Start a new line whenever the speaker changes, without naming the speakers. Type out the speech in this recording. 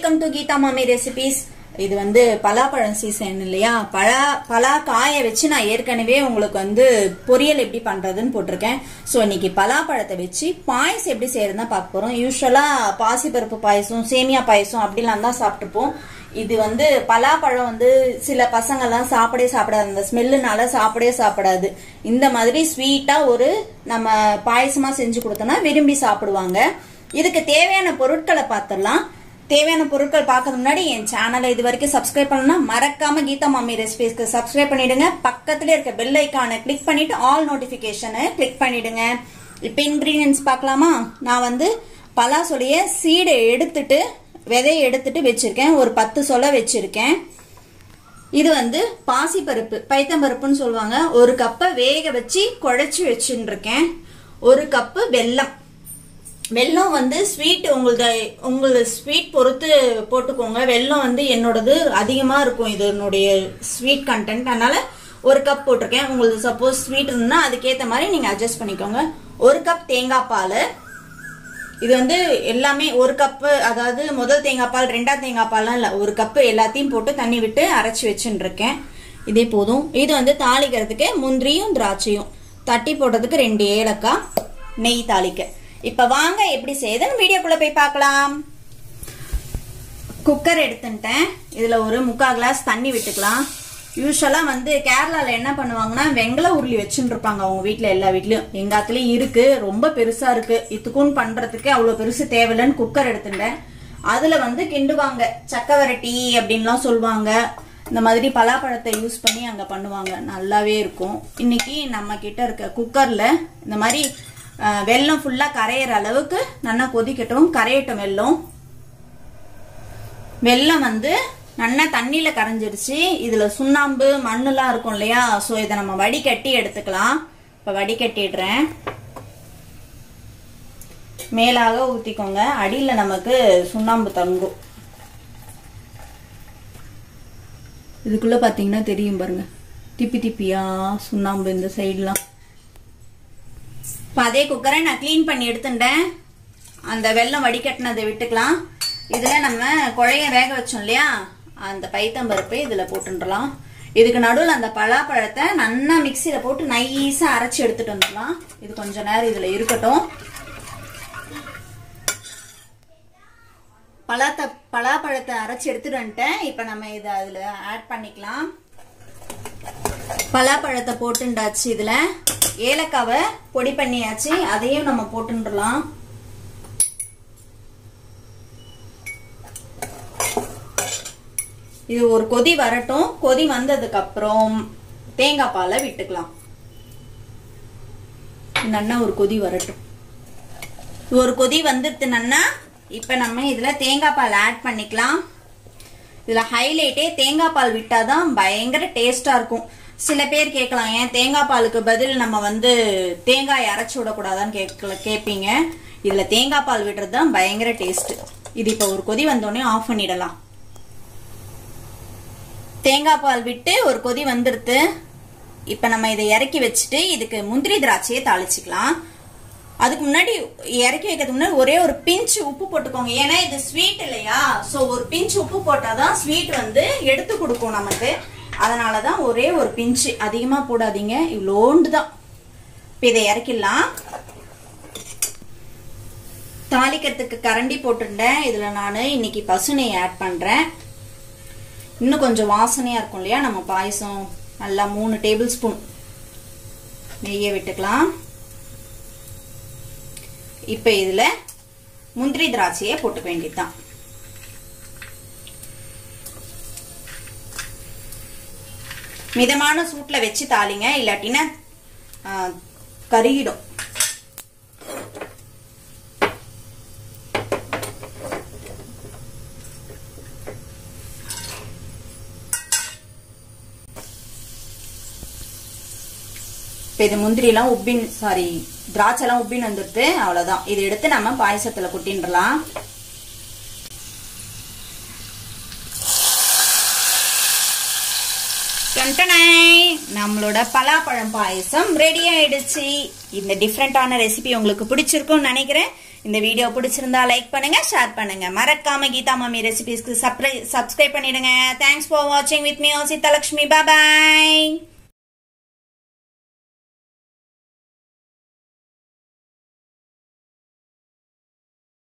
Welcome to Geetha மாமி recipes இது வந்து பலாப்பழம் சீசன் இல்லையா பலா பலா காய வச்சு நான் ஏற்கனவே உங்களுக்கு வந்து பொரியல் எப்படி பண்றதுன்னு போட்டிருக்கேன் ஸோ இன்னைக்கு பலாப்பழத்தை வச்சு பாயசம் எப்படி செய்யறதுன்னு பார்க்க போறோம் யூஸ்வலா பாசிப்பருப்பு பாயசம் சேமியா பாயசம் அப்படிலாம் தான் சாப்பிட்டுப்போம் இது வந்து பலாப்பழம் வந்து சில பசங்கெல்லாம் சாப்பிடவே சாப்பிடாது அந்த ஸ்மெல்லுனால சாப்பிடவே சாப்பிடாது இந்த மாதிரி ஸ்வீட்டா ஒரு நம்ம பாயசமா செஞ்சு கொடுத்தோம்னா விரும்பி சாப்பிடுவாங்க இதுக்கு தேவையான பொருட்களை பார்த்துடலாம் தேவையான பொருட்கள் பார்க்கறது முன்னாடி என் சேனலை இது வரைக்கும் சப்ஸ்கிரைப் பண்ணணும்னா மறக்காம கீதா மாமி ரெசிபிஸ்க்கு சப்ஸ்கிரைப் பண்ணிடுங்க பக்கத்துல இருக்க பெல் ஐக்கானை கிளிக் பண்ணிட்டு ஆல் நோட்டிபிகேஷனை கிளிக் பண்ணிடுங்க இப்போ இன்கிரீடியன்ஸ் பார்க்கலாமா நான் வந்து பலாசொலிய சீடை எடுத்துட்டு விதையை எடுத்துட்டு வச்சிருக்கேன் ஒரு பத்து சொலை வச்சிருக்கேன் இது வந்து பாசிப்பருப்பு பைத்தம்பருப்புன்னு சொல்லுவாங்க ஒரு கப்பை வேக வச்சு குழைச்சி வச்சுட்டு இருக்கேன் ஒரு கப்பு வெல்லம் வெல்லம் வந்து ஸ்வீட் உங்களது உங்களது ஸ்வீட் பொறுத்து போட்டுக்கோங்க வெல்லம் வந்து என்னோடது அதிகமா இருக்கும் இது என்னுடைய ஸ்வீட் கண்டென்ட் அதனால ஒரு கப் போட்டிருக்கேன் உங்களுக்கு சப்போஸ் ஸ்வீட் இருந்தா அதுக்கேற்ற மாதிரி நீங்க அட்ஜஸ்ட் பண்ணிக்கோங்க ஒரு கப் தேங்காய் பால் இது வந்து எல்லாமே ஒரு கப்பு அதாவது முதல் தேங்காய் பால் ரெண்டாவது தேங்காய் பால்லாம் இல்லை ஒரு கப்பு எல்லாத்தையும் போட்டு தண்ணி விட்டு அரைச்சி வச்சுட்டு இருக்கேன் இதே போதும் இது வந்து தாளிக்கிறதுக்கு முந்திரியும் திராட்சையும் தட்டி போடுறதுக்கு ரெண்டு ஏலக்காய் நெய் தாளிக்க இப்ப வாங்க எப்படி செய்யுதுன்னு வீடியோக்குள்ள போய் பார்க்கலாம் குக்கர் எடுத்துட்டேன் இதுல ஒரு முக்கால் கிளாஸ் தண்ணி விட்டுக்கலாம் யூஸ்வலா வந்து கேரளால என்ன பண்ணுவாங்கன்னா வெங்கல உருளி வச்சுட்டு இருப்பாங்க அவங்க வீட்ல எல்லா வீட்லயும் எங்க ஆத்துலயும் இருக்கு ரொம்ப பெருசா இருக்கு இத்துக்கும் பண்றதுக்கு அவ்வளவு பெருசு தேவையில்லைன்னு குக்கர் எடுத்துட்டேன் அதுல வந்து கிண்டுவாங்க சக்க வரட்டி அப்படின்லாம் சொல்லுவாங்க இந்த மாதிரி பலாப்பழத்தை யூஸ் பண்ணி அங்க பண்ணுவாங்க நல்லாவே இருக்கும் இன்னைக்கு நம்ம கிட்ட இருக்க குக்கர்ல இந்த மாதிரி அஹ், வெல்லம் ஃபுல்லா கரையிற அளவுக்கு நல்லா கொதிக்கட்டும் கரையட்டும் வெல்லம் வெல்லம் வந்து நல்லா தண்ணியில கரைஞ்சிருச்சு இதுல சுண்ணாம்பு மண்ணுலாம் இருக்கும் இல்லையா சோ இதை நம்ம வடிகட்டி எடுத்துக்கலாம் இப்ப வடிகட்டிடுறேன் மேலாக ஊத்திக்கோங்க அடியில நமக்கு சுண்ணாம்பு தங்கும் இதுக்குள்ள பாத்தீங்கன்னா தெரியும் பாருங்க திப்பி திப்பியா சுண்ணாம்பு இந்த சைடுலாம் இப்போ அதே குக்கரை நான் க்ளீன் பண்ணி எடுத்துட்டேன் அந்த வெல்லம் வடிகட்டினதை விட்டுக்கலாம் இதில் நம்ம குழைய வேக வச்சோம் இல்லையா அந்த பைத்தம்பருப்பை இதில் போட்டுடலாம் இதுக்கு நடுவில் அந்த பலாப்பழத்தை நல்லா மிக்சியில் போட்டு நைஸாக அரைச்சி எடுத்துட்டு வந்துடலாம் இது கொஞ்ச நேரம் இதில் இருக்கட்டும் பலாத்த பலாப்பழத்தை அரைச்சி எடுத்துட்டு வந்துட்டேன் இப்போ நம்ம இதை அதில் ஆட் பண்ணிக்கலாம் பலாப்பழத்தை போட்டுண்டாச்சு இதுல ஏலக்காவை பொடி பண்ணியாச்சு அதையும் நம்ம போட்டுடலாம் இது ஒரு கொதி வரட்டும் கொதி வந்ததுக்கு அப்புறம் தேங்காய் பாலை விட்டுக்கலாம் நன்னா ஒரு கொதி வரட்டும் ஒரு கொதி வந்துடுது நன்னா இப்ப நம்ம இதுல தேங்காய் பால் ஆட் பண்ணிக்கலாம் இதுல ஹைலைட்டே தேங்காய் பால் விட்டாதான் பயங்கர டேஸ்டா இருக்கும் சில பேர் கேட்கலாம் ஏன் தேங்காய் பாலுக்கு பதில் நம்ம வந்து தேங்காய் அரைச்சு விடக்கூடாதான்னு கேட்கல கேட்பீங்க இதுல தேங்காய் பால் விடுறது தான் பயங்கர டேஸ்ட் இது இப்ப ஒரு கொதி வந்தோடனே ஆஃப் பண்ணிடலாம் தேங்காய் பால் விட்டு ஒரு கொதி வந்துடுது இப்ப நம்ம இதை இறக்கி வச்சுட்டு இதுக்கு முந்திரி திராட்சையை தாளிச்சுக்கலாம் அதுக்கு முன்னாடி இறக்கி வைக்கிறதுக்கு முன்னாடி ஒரே ஒரு பிஞ்ச் உப்பு போட்டுக்கோங்க ஏன்னா இது ஸ்வீட் இல்லையா சோ ஒரு பிஞ்ச் உப்பு போட்டாதான் ஸ்வீட் வந்து எடுத்து கொடுக்கும் நமக்கு அதனாலதான் ஒரே ஒரு பிஞ்ச் அதிகமா போடாதீங்க இவ்வளோண்டு தான் இப்ப இதை இறக்கிடலாம் தாளிக்கிறதுக்கு கரண்டி போட்டுட்டேன் இதுல நான் இன்னைக்கு பசுனை ஆட் பண்றேன் இன்னும் கொஞ்சம் வாசனையா இருக்கும் இல்லையா நம்ம பாயசம் நல்லா மூணு டேபிள் ஸ்பூன் நெய்யை விட்டுக்கலாம் இப்ப இதுல முந்திரி திராட்சையை போட்டுக்க வேண்டியதுதான் மிதமான சூட்ல வச்சு தாளிங்க இல்லாட்டினா ஆ, கருகிடும் இப்போ இது முந்திரிலாம் உப்பின் சாரி திராட்சைலாம் உப்பின் வந்துடுது அவ்வளோதான் இது எடுத்து நம்ம பாயசத்தில் கொட்டின்றலாம் டன்டனை! நம்மளோட பலாப்பழம் பாயசம் ரெடி ஆயிடுச்சு இந்த டிஃப்ரெண்டான ரெசிபி உங்களுக்கு பிடிச்சிருக்கும்னு நினைக்கிறேன் இந்த வீடியோ பிடிச்சிருந்தா லைக் பண்ணுங்க ஷேர் பண்ணுங்க மறக்காம கீதா மம்மி ரெசிபிஸ்க்கு சப்ஸ்கிரைப் பண்ணிடுங்க தேங்க்ஸ் ஃபார் வாட்சிங் வித் மீ ஓ சீதாலட்சுமி பாய்